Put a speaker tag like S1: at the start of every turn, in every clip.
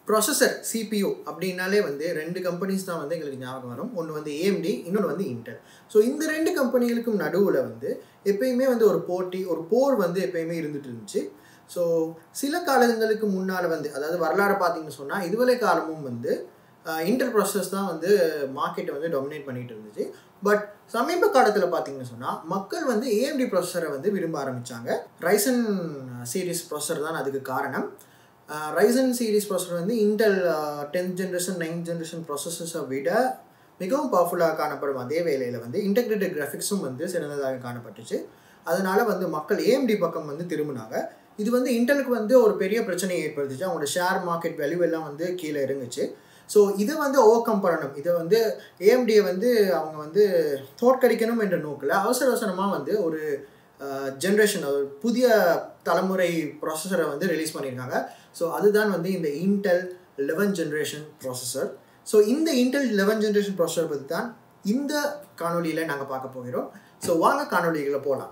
S1: processor CPU அப்படின்னாலே வந்து ரெண்டு கம்பெனிஸ் தான் வந்து எங்களுக்கு ஞாபகம் வரும் ஒன்று வந்து ஏஎம்டி இன்னொன்று வந்து இன்டெல் ஸோ இந்த ரெண்டு கம்பெனிகளுக்கும் நடுவில் வந்து எப்பயுமே வந்து ஒரு போட்டி ஒரு போர் வந்து எப்பயுமே இருந்துட்டு இருந்துச்சு ஸோ சில காலங்களுக்கு முன்னால் வந்து அதாவது வரலாறு பார்த்தீங்கன்னு சொன்னால் இதுவரை காலமும் வந்து இன்டர் ப்ராசஸ் தான் வந்து மார்க்கெட்டை வந்து டொமினேட் பண்ணிட்டு இருந்துச்சு பட் சமீப காலத்தில் பார்த்தீங்கன்னு சொன்னால் மக்கள் வந்து ஏஎம்டி ப்ராசஸரை வந்து விரும்ப ஆரம்பித்தாங்க ரைசன் சீரிஸ் ப்ராசஸர் தான் அதுக்கு காரணம் ரைசன் சீரிஸ் ப்ராசஸர் வந்து Intel tenth generation ninth generation ப்ராசஸர்ஸை விட மிகவும் பவர்ஃபுல்லாக காணப்படும் அதே வேளையில் வந்து இன்டெகிரேட்டட் கிராஃபிக்ஸும் வந்து சிறந்ததாக காணப்பட்டுச்சு அதனால வந்து மக்கள் ஏஎம்டி பக்கம் வந்து திரும்பினாங்க இது வந்து இன்டெலுக்கு வந்து ஒரு பெரிய பிரச்சனையை ஏற்படுத்துச்சு அவங்களோட ஷேர் மார்க்கெட் வேல்யூ எல்லாம் வந்து கீழே இறங்குச்சு ஸோ இதை வந்து ஓவர் கம் பண்ணணும் இதை வந்து ஏஎம்டியை வந்து அவங்க வந்து தோற்கடிக்கணும் என்ற நோக்கில் அவசர அவசரமாக வந்து ஒரு ஜென்ரேஷன் ஒரு புதிய தலைமுறை ப்ராசஸரை வந்து ரிலீஸ் பண்ணியிருக்காங்க ஸோ அதுதான் வந்து இந்த Intel eleven generation processor so இந்த இன்டெல் லெவன் ஜென்ரேஷன் ப்ராசஸர் பற்றி தான் இந்த காணொலியில் நாங்கள் பார்க்க போகிறோம் ஸோ வாங்க காணொலிகளை போகலாம்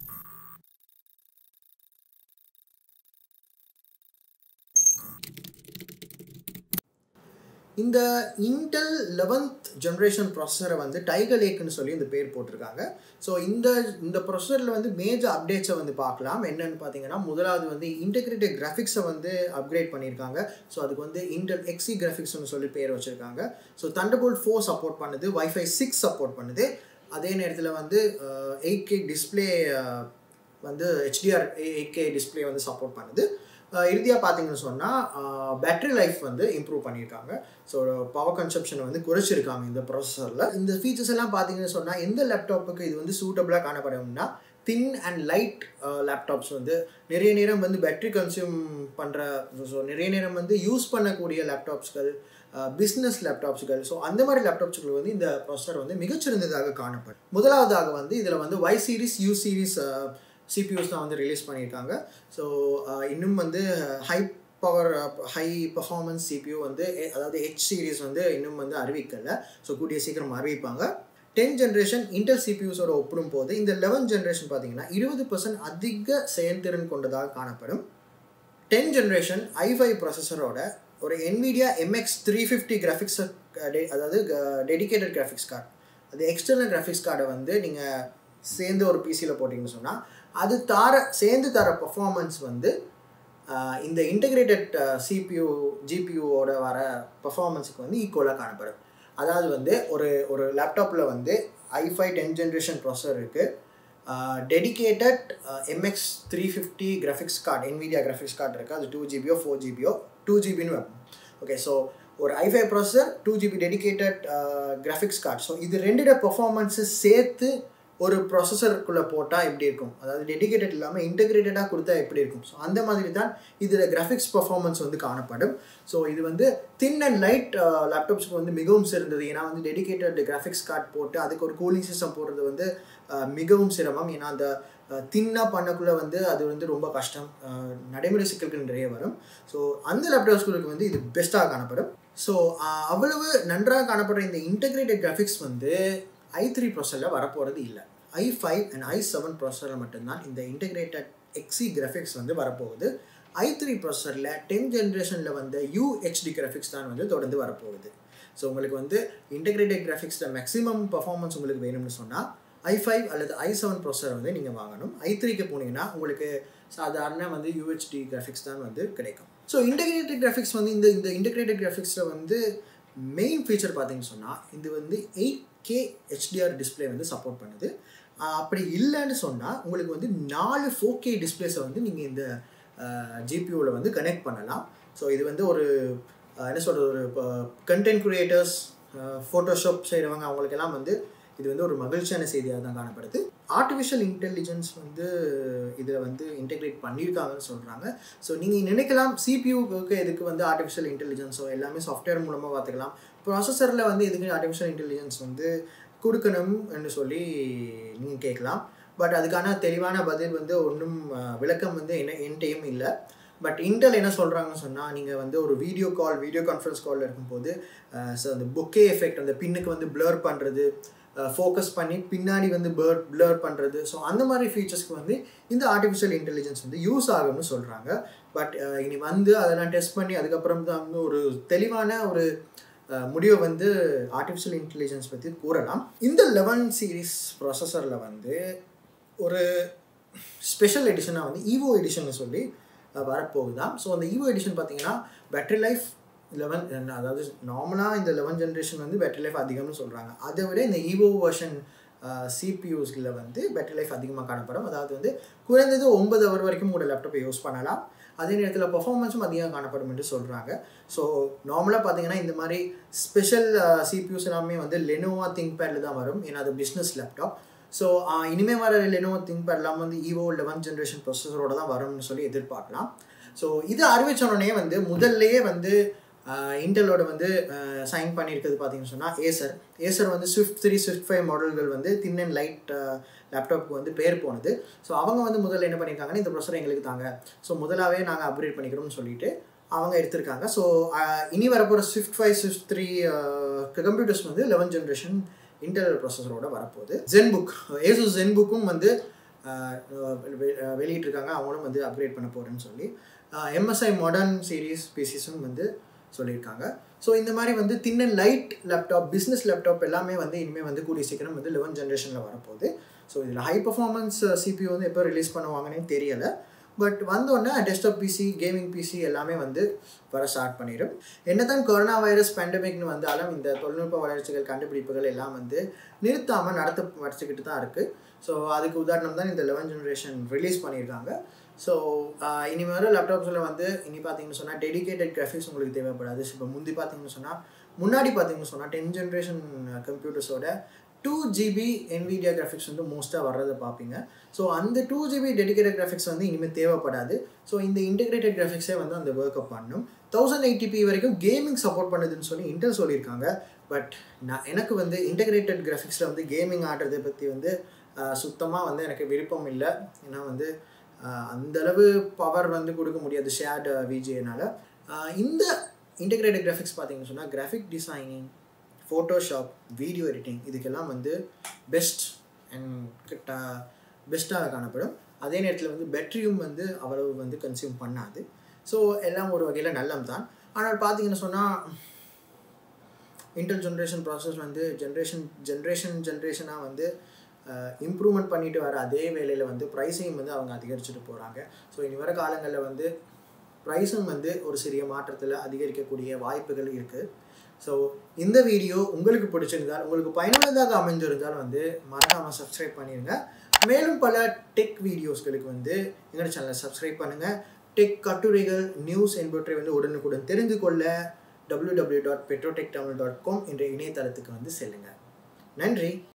S1: இந்த இன்டெல் லெவன்த் ஜென்ரேஷன் ப்ராசஸரை வந்து டைகர் லேக்குன்னு சொல்லி இந்த பேர் போட்டிருக்காங்க ஸோ இந்த இந்த ப்ரொசஸரில் வந்து மேஜர் அப்டேட்ஸை வந்து பார்க்கலாம் என்னென்னு பார்த்தீங்கன்னா முதலாவது வந்து இன்டெகிரேட்டட் கிராஃபிக்ஸை வந்து அப்கிரேட் பண்ணியிருக்காங்க ஸோ அதுக்கு வந்து இன்டெல் எக்ஸி கிராஃபிக்ஸ்னு சொல்லி பேர் வச்சுருக்காங்க ஸோ தண்டர்போல்ட் ஃபோர் சப்போர்ட் பண்ணுது வைஃபை சிக்ஸ் சப்போர்ட் பண்ணுது அதே நேரத்தில் வந்து எயிட் கே டிஸ்பிளே வந்து ஹெச்டிஆர் எயிட் கே டிஸ்பிளே வந்து சப்போர்ட் பண்ணுது இறுதியாக பார்த்தீங்கன்னு சொன்னால் பேட்டரி லைஃப் வந்து இம்ப்ரூவ் பண்ணியிருக்காங்க ஸோ பவர் கன்சப்ஷனை வந்து குறைச்சிருக்காங்க இந்த ப்ராசஸரில் இந்த ஃபீச்சர்ஸ் எல்லாம் பார்த்தீங்கன்னு சொன்னால் எந்த லேப்டாப்புக்கு இது வந்து சூட்டபுளாக காணப்படும்னா தின் அண்ட் லைட் லேப்டாப்ஸ் வந்து நிறைய நேரம் வந்து பேட்டரி கன்சியூம் பண்ணுற ஸோ நிறைய நேரம் வந்து யூஸ் பண்ணக்கூடிய லேப்டாப்ஸ்கள் பிஸ்னஸ் லேப்டாப்ஸ்கள் ஸோ அந்த மாதிரி லேப்டாப்ஸ்கள் வந்து இந்த ப்ராசஸர் வந்து மிகச்சிறந்ததாக காணப்படும் முதலாவதாக வந்து இதில் வந்து Y series U series CPUs தான் வந்து ரிலீஸ் பண்ணியிருக்காங்க ஸோ இன்னும் வந்து high power high performance CPU வந்து அதாவது ஹெச் சீரிஸ் வந்து இன்னும் வந்து அறிவிக்கலை ஸோ கூடிய சீக்கிரம் அறிவிப்பாங்க டென் ஜென்ரேஷன் இன்டெல் சிபியூஸோட ஒப்பிடும் போது இந்த லெவன் ஜென்ரேஷன் பார்த்தீங்கன்னா இருபது பர்சன்ட் அதிக செயல்திறன் கொண்டதாக காணப்படும் டென் ஜென்ரேஷன் ஐ ஃபைவ் ப்ராசஸரோட ஒரு Nvidia MX three fifty graphics அதாவது டெடிக்கேட்டட் கிராஃபிக்ஸ் கார்டு அது எக்ஸ்டர்னல் கிராஃபிக்ஸ் கார்டை வந்து நீங்கள் சேர்ந்து ஒரு பிசியில் போட்டிங்கன்னு சொன்னால் அது தர சேர்ந்து தர பர்ஃபார்மன்ஸ் வந்து இந்த இன்டகிரேட்டட் சிபியூ ஜிபியூவோட வர பர்ஃபார்மன்ஸுக்கு வந்து ஈக்குவலாக காணப்படும் அதாவது வந்து ஒரு ஒரு லேப்டாப்பில் வந்து ஐஃபை டென் ஜென்ரேஷன் ப்ராசஸர் இருக்குது dedicated MX three fifty graphics card Nvidia graphics card இருக்குது அது டூ ஜிபியோ ஃபோர் ஜிபியோ டூ ஜிபின்னு வைப்போம் ஓகே ஸோ ஒரு I five processor two GB dedicated graphics card so இது ரெண்டோட பர்ஃபார்மன்ஸு சேர்த்து ஒரு ப்ராசஸருக்குள்ளே போட்டால் எப்படி இருக்கும் அதாவது டெடிக்கேட்டட் இல்லாமல் இன்டெகிரேட்டடாக கொடுத்தா எப்படி இருக்கும் ஸோ அந்த மாதிரி தான் இதில் கிராஃபிக்ஸ் பர்ஃபார்மன்ஸ் வந்து காணப்படும் ஸோ இது வந்து தின் அண்ட் லைட் லேப்டாப்ஸ்க்கு வந்து மிகவும் சிறந்தது ஏன்னா வந்து டெடிக்கேட்டட் கிராஃபிக்ஸ் கார்டு போட்டு அதுக்கு ஒரு கூலிங் சிஸ்டம் போடுறது வந்து மிகவும் சிரமம் ஏன்னா அந்த தின்னாக பண்ணக்குள்ளே வந்து அது வந்து ரொம்ப கஷ்டம் நடைமுறை சிக்கல்கள் நிறைய வரும் ஸோ அந்த லேப்டாப்ஸ்களுக்கு வந்து இது பெஸ்ட்டாக காணப்படும் ஸோ அவ்வளவு நன்றாக காணப்படுற இந்த இன்டெகிரேட்டட் கிராஃபிக்ஸ் வந்து ஐ த்ரீ ப்ராசரில் வரப்போகிறது இல்லை I five and I seven ப்ராசரில் மட்டும்தான் இந்த இன்டெகிரேட்டட் எக்ஸி கிராஃபிக்ஸ் வந்து வரப்போகுது ஐ த்ரீ ப்ராசரில் டென் ஜென்ரேஷனில் வந்து யூஹெச்டி கிராஃபிக்ஸ் தான் வந்து தொடர்ந்து வரப்போகுது ஸோ உங்களுக்கு வந்து இன்டெகிரேட்டட் கிராஃபிக்ஸில் மேக்ஸிமம் பர்ஃபார்மன்ஸ் உங்களுக்கு வேணும்னு சொன்னால் ஐ ஃபைவ் அல்லது ஐ செவன் ப்ராசர் வந்து நீங்கள் வாங்கணும் ஐ த்ரீக்கு போனீங்கன்னா உங்களுக்கு சாதாரண வந்து யூஹெச்டி கிராஃபிக்ஸ் தான் வந்து கிடைக்கும் ஸோ இன்டெகிரேட்டட் கிராஃபிக்ஸ் வந்து இந்த இந்த இன்டெகிரேட்டட் கிராஃபிக்ஸில் வந்து மெயின் ஃபீச்சர் பார்த்தீங்கன்னு சொன்னால் இது வந்து எயிட் கே ஹெச்டிஆர் டிஸ்பிளே வந்து சப்போர்ட் பண்ணுது அப்படி இல்லைன்னு சொன்னால் உங்களுக்கு வந்து நாலு ஃபோர் கே டிஸ்பிளேஸை வந்து நீங்கள் இந்த ஜிபியூவில் வந்து கனெக்ட் பண்ணலாம் ஸோ இது வந்து ஒரு என்ன சொல்கிறது ஒரு கண்டென்ட் க்ரியேட்டர்ஸ் ஃபோட்டோஷாப் செய்கிறவங்க அவங்களுக்கெல்லாம் வந்து இது வந்து ஒரு மகிழ்ச்சியான செய்தியாக தான் காணப்படுது ஆர்டிஃபிஷியல் இன்டெலிஜென்ஸ் வந்து இதில் வந்து இன்டெகிரேட் பண்ணியிருக்காங்கன்னு சொல்கிறாங்க ஸோ நீங்கள் நினைக்கலாம் சிபியூக்கு எதுக்கு வந்து ஆர்டிஃபிஷியல் இன்டெலிஜென்ஸோ எல்லாமே சாஃப்ட்வேர் மூலமாக பார்த்துக்கலாம் ப்ராசஸரில் வந்து எதுக்கு ஆர்டிஃபிஷியல் இன்டெலிஜென்ஸ் வந்து கொடுக்கணும் என்று சொல்லி நீங்கள் கேட்கலாம் பட் அதுக்கான தெளிவான பதில் வந்து ஒன்றும் விளக்கம் வந்து என்ன என்கிட்டையும் இல்லை பட் இன்டெல் என்ன சொல்கிறாங்கன்னு சொன்னால் நீங்கள் வந்து ஒரு வீடியோ கால் வீடியோ கான்ஃபரன்ஸ் காலில் இருக்கும்போது ஸோ அந்த புக்கே எஃபெக்ட் அந்த பின்னுக்கு வந்து ப்ளர் பண்ணுறது ஃபோக்கஸ் பண்ணி பின்னாடி வந்து பேர் ப்ளர் பண்ணுறது ஸோ அந்த மாதிரி ஃபீச்சர்ஸ்க்கு வந்து இந்த ஆர்டிஃபிஷியல் இன்டெலிஜென்ஸ் வந்து யூஸ் ஆகும்னு சொல்கிறாங்க பட் இனி வந்து அதெல்லாம் டெஸ்ட் பண்ணி அதுக்கப்புறம் தான் வந்து ஒரு தெளிவான ஒரு அஹ், முடிவை வந்து ஆர்டிஃபிஷியல் இன்டெலிஜென்ஸ் பற்றி கூறலாம் இந்த லெவன் சீரிஸ் ப்ராசஸரில் வந்து ஒரு ஸ்பெஷல் எடிஷனாக வந்து ஈவோ எடிஷன் சொல்லி அஹ், வரப்போகுதாம் ஸோ அந்த ஈவோ எடிஷன் பார்த்தீங்கன்னா பேட்டரி லைஃப் லெவன் அதாவது நார்மலாக இந்த லெவன் ஜென்ரேஷன் வந்து பேட்டரி லைஃப் அதிகம்னு சொல்கிறாங்க அதை விட இந்த ஈவோ வெர்ஷன் சிபியூஸில் வந்து பேட்டரி லைஃப் அதிகமாக காணப்படும் அதாவது வந்து குறைந்தது ஒன்பது ஹவர் வரைக்கும் உங்களோட லேப்டாப்பை யூஸ் பண்ணலாம் அதே நேரத்தில் பர்ஃபார்மன்ஸும் அதிகம் காணப்படும் என்று சொல்கிறாங்க ஸோ நார்மலாக பார்த்தீங்கன்னா இந்த மாதிரி ஸ்பெஷல் சிபியூஸ் எல்லாமே வந்து லெனோவா திங்க் பேடில் தான் வரும் ஏன்னா அது பிஸ்னஸ் லேப்டாப் ஸோ இனிமேல் வர லெனோவா திங்க் பேட்லாம் வந்து ஈவோ லெவன் ஜென்ரேஷன் ப்ரொசஸரோட தான் வரும்னு சொல்லி எதிர்பார்க்கலாம் ஸோ இது அறிவிச்சோடனே வந்து முதல்லையே வந்து இன்டலோட வந்து சைன் பண்ணியிருக்கிறது பார்த்தீங்கன்னு சொன்னால் ஏசர் ஏசர் வந்து ஸ்விஃப்ட் த்ரீ ஸ்விஃப்ட் ஃபைவ் மாடல்கள் வந்து தின் அண்ட் லைட் லேப்டாப்க்கு வந்து பேர் போனது ஸோ அவங்க வந்து முதல்ல என்ன பண்ணியிருக்காங்கன்னா இந்த ப்ரொசர் எங்களுக்கு தாங்க ஸோ முதலாவே நாங்கள் அப்கிரேட் பண்ணிக்கிறோம்னு சொல்லிட்டு அவங்க எடுத்திருக்காங்க ஸோ இனி வரப்போகிற Swift five Swift three computers வந்து லெவன் ஜென்ரேஷன் இன்டெல் ப்ராசஸரோட வரப்போகுது ஜென்புக் ஏசு ஜென்புக்கும் வந்து அஹ், வெ- அஹ், வெளியிட்டிருக்காங்க அவங்களும் வந்து அப்கிரேட் பண்ண போகிறேன்னு சொல்லி எம்எஸ்ஐ மாடர்ன் சீரீஸ் பிசிஸும் வந்து சொல்லியிருக்காங்க ஸோ இந்த மாதிரி வந்து thin and light laptop business laptop எல்லாமே வந்து இனிமேல் வந்து கூடிய சீக்கிரம் வந்து லெவன் ஜென்ரேஷனில் வரப்போகுது ஸோ இதில் ஹை பர்ஃபார்மன்ஸ் சிபியூ வந்து எப்போ ரிலீஸ் பண்ணுவாங்கன்னே தெரியலை பட் வந்தோடனே டெஸ்க்டாப் பிசி கேமிங் பிசி எல்லாமே வந்து வர ஸ்டார்ட் பண்ணிடும் என்னதான் கொரோனா வைரஸ் பேண்டமிக்னு வந்தாலும் இந்த தொழில்நுட்ப வளர்ச்சிகள் கண்டுபிடிப்புகள் எல்லாம் வந்து நிறுத்தாமல் நடத்த வச்சுக்கிட்டு தான் இருக்குது ஸோ அதுக்கு உதாரணம் தான் இந்த லெவன் ஜென்ரேஷன் ரிலீஸ் பண்ணியிருக்காங்க ஸோ இனிமேல் வர லேப்டாப்ஸில் வந்து இனி பார்த்தீங்கன்னு சொன்னால் டெடிகேட்டட் கிராஃபிக்ஸ் உங்களுக்கு தேவைப்படாது இப்போ முந்தி பார்த்தீங்கன்னு சொன்னால் முன்னாடி பார்த்தீங்கன்னு சொன்னால் டென் ஜென்ரேஷன் கம்ப்யூட்டர்ஸோட டூ ஜிபி NVIDIA கிராஃபிக்ஸ் வந்து மோஸ்ட்டாக வர்றதை பார்ப்பீங்க ஸோ அந்த டூ ஜிபி டெடிகேட்டட் கிராஃபிக்ஸ் வந்து இனிமேல் தேவைப்படாது ஸோ இந்த இன்டெகிரேட்டட் கிராஃபிக்ஸே வந்து அந்த ஒர்க் அப் பண்ணும் தௌசண்ட் எயிட்டிபி வரைக்கும் கேமிங் சப்போர்ட் பண்ணுதுன்னு சொல்லி இன்டெல் சொல்லியிருக்காங்க பட் நான் எனக்கு வந்து இன்டெகிரேட்டட் கிராஃபிக்ஸில் வந்து கேமிங் ஆடுறதை பற்றி வந்து சுத்தமாக வந்து எனக்கு விருப்பம் இல்லை ஏன்னா வந்து ஆஹ் அந்த அளவு பவர் வந்து கொடுக்க முடியாது ஷேர்டு விஜேனால இந்த இன்டெகிரேட்டட் கிராஃபிக்ஸ் பார்த்தீங்கன்னு சொன்னால் graphic designing Photoshop video editing இதுக்கெல்லாம் வந்து பெஸ்ட் அண்ட் பெஸ்ட்டாக காணப்படும் அதே நேரத்தில் வந்து பேட்டரியும் வந்து அவ்வளவு வந்து கன்சியூம் பண்ணாது ஸோ எல்லாம் ஒரு வகையில் நல்லம் தான் ஆனால் பார்த்தீங்கன்னு சொன்னால் இன்டெல் ஜென்ரேஷன் ப்ராசஸ் வந்து ஜென்ரேஷன் ஜென்ரேஷன் ஜென்ரேஷனாக வந்து இம்ப்ரூவ்மெண்ட் பண்ணிட்டு வர அதே வேளையில் வந்து ப்ரைஸையும் வந்து அவங்க அதிகரிச்சுட்டு போகிறாங்க ஸோ இனி வர காலங்களில் வந்து ப்ரைஸும் வந்து ஒரு சிறிய மாற்றத்தில் அதிகரிக்கக்கூடிய வாய்ப்புகள் இருக்குது ஸோ இந்த வீடியோ உங்களுக்கு பிடிச்சிருந்தால் உங்களுக்கு பயனுள்ளதாக அமைஞ்சிருந்தால் வந்து மறக்காமல் சப்ஸ்கிரைப் பண்ணிடுங்க மேலும் பல டெக் வீடியோஸ்களுக்கு வந்து எங்களோட சேனலை சப்ஸ்கிரைப் பண்ணுங்கள் டெக் கட்டுரைகள் நியூஸ் என்பவற்றை வந்து உடனுக்குடன் தெரிந்து கொள்ள www.petrotechtamil.com என்ற இணையதளத்துக்கு வந்து செல்லுங்கள் நன்றி